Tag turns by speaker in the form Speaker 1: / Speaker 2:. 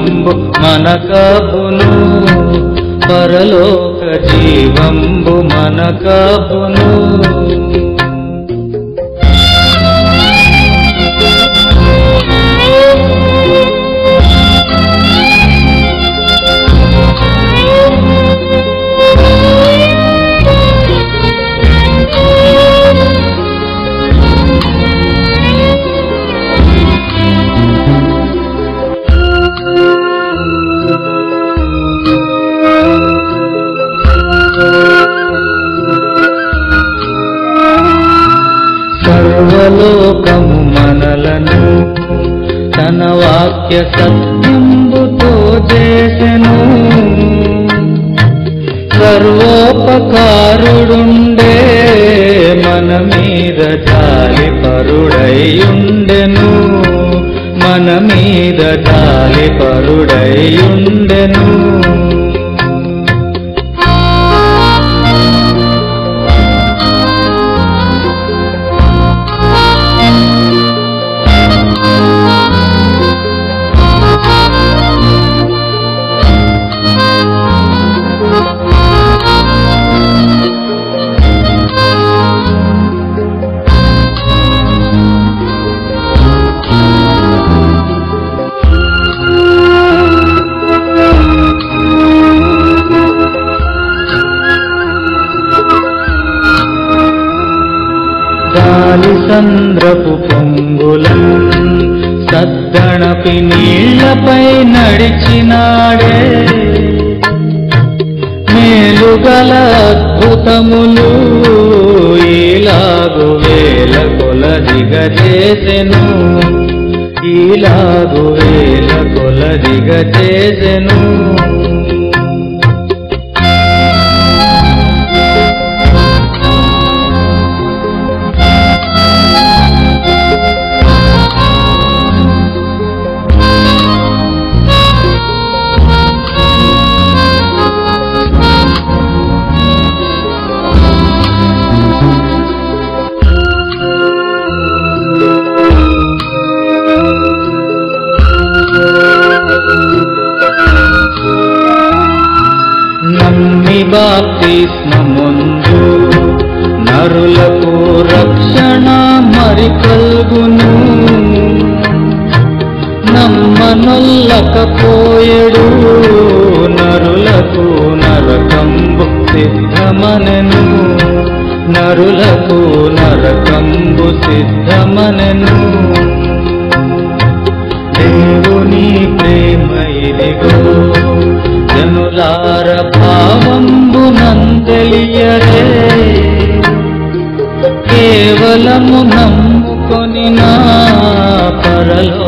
Speaker 1: జీవంబు మనకబును పరలోక జీవంబు మనకబును సర్వలోకము మనలను తన వాక్య సత్యంబుతో చేసెను సర్వోపకారుడుండే మన మీద జాలి పరుడైయుండెను మన మీద జాలి పరుడైయుండెను గాలి సంద్రపు పొంగులం సద్దణపి నీళ్లపై నడిచినాడే మేలుగల అద్భుతములు ఈలాగు వేల కొలదిగ చేసెను ఈలాగు వేల కొలదిగ చేసెను నమ్మి బాప్తిస్మముందు నరులకు రక్షణ మరి కల్గును నమ్మనొల్లకపోయడు నరులకు నరకంబు సిద్ధమనెను నరులకు నరకంబు సిద్ధమనెను దేవుని ప్రేమ ఇదిగో జనులార భావంబు నందలియరే కేవలము నమ్ముకొని నా పరలో